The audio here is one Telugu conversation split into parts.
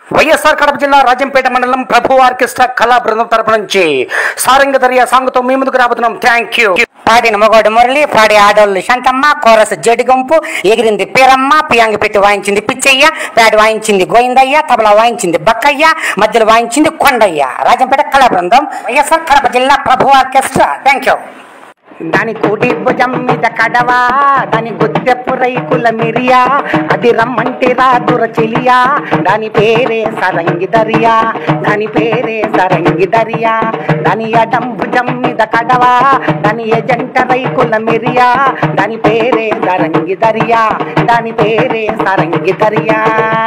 వైఎస్ఆర్ కడప జిల్లా రాజంపేట మండలం ప్రభు ఆర్కెస్ట్రా కళా బృందం తరపు నుంచి సారంగ దర్యా సాంగుతో మీ ముందుకు రాబోతున్నాం థ్యాంక్ యూ పాడిన మొగోడు మురళి పాడే ఆడోళ్ళు శాంతమ్మ కోరస్ జడిగొంపు ఎగిరింది పేరమ్మ పియాంగి పెట్టి వాయించింది పిచ్చయ్య ప్యాడ్ వాయించింది గోవిందయ్య తబలా వాయించింది బక్కయ్య మధ్యలో వాయించింది కొండయ్య రాజంపేట కళా బృందం వైఎస్ఆర్ కడప జిల్లా ప్రభు ఆర్కెస్ట్రా థ్యాంక్ యూ దాని కూటి భుజం మీద కడవా దాని గుత్తెప్పు రైకుల మిరియా అది రమ్మంటే రాదుర చెలియా దాని పేరే సరంగి దరియా దాని పేరే సరంగి దరియా దాని ఎడం భుజం మీద కడవా దాని ఎజంట రైకుల మిరియా దాని పేరే సరంగి దరియా దాని పేరే సరంగి దరియా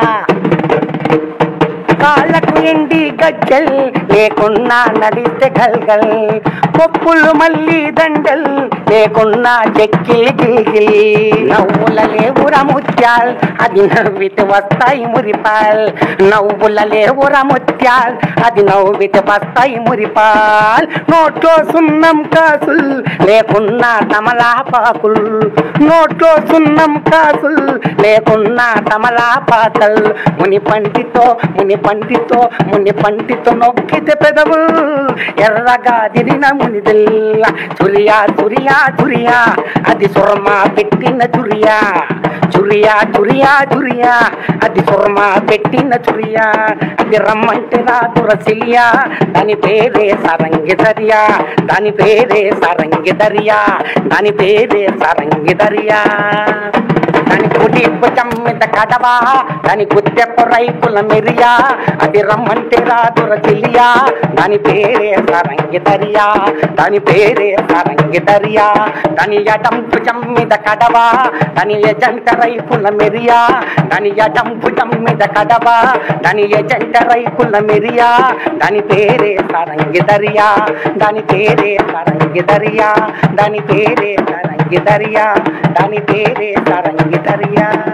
కాళ్ళకు ఎండి గజ్జల్ లేకున్నా నడిస్తే గల్గల్ పప్పులు మళ్ళీ దండల్ లేకున్నా చెక్కిలి గిల్గిల్ నవ్వుల లేవుర ముత్యాల్ అది నవ్వితే వస్తాయి మురిపాల్ నవ్వుల లేవుర ముత్యాల్ అది నవ్వితే వస్తాయి మురిపాల్ నోట్లో సున్నం కాసుల్ లేకున్నా తమలాపాకుల్ నోట్లో సున్నం కాసుల్ లేకున్నా తమలాపాకల్ ముని పంటితో ముని పంటితో ముని పంటితో నొక్కితే పెదవుల్ ఎర్రగా దిరిన మునిదిల్ల చురియా చురియా చురియా అది సురమా పెట్టిన చురియా చురియా చురియా చురియా అది సురమా పెట్టిన చురియా అది రమ్మంటే రాదుర సిలియా దాని పేరే సరంగి దరియా దాని పేరే సరంగి దరియా దాని పేరే సరంగి దరియా దాని కుటి భుజం మీద కడవా దాని గుత్తెప్పు రైకుల మెరియా అది రమ్మంటే రాదుర చెలియా దాని పేరే సరంగి దరియా దాని పేరే సరంగి దరియా దాని ఎడం భుజం మీద కడవా దాని ఎజంట రైకుల మెరియా దాని ఎడం భుజం మీద కడవా దాని ఎజంట రైకుల మెరియా దాని పేరే సరంగి దరియా దాని పేరే సరంగి దరియా దాని పేరే సరంగి దరియా దాని పేరే సరంగి దరియా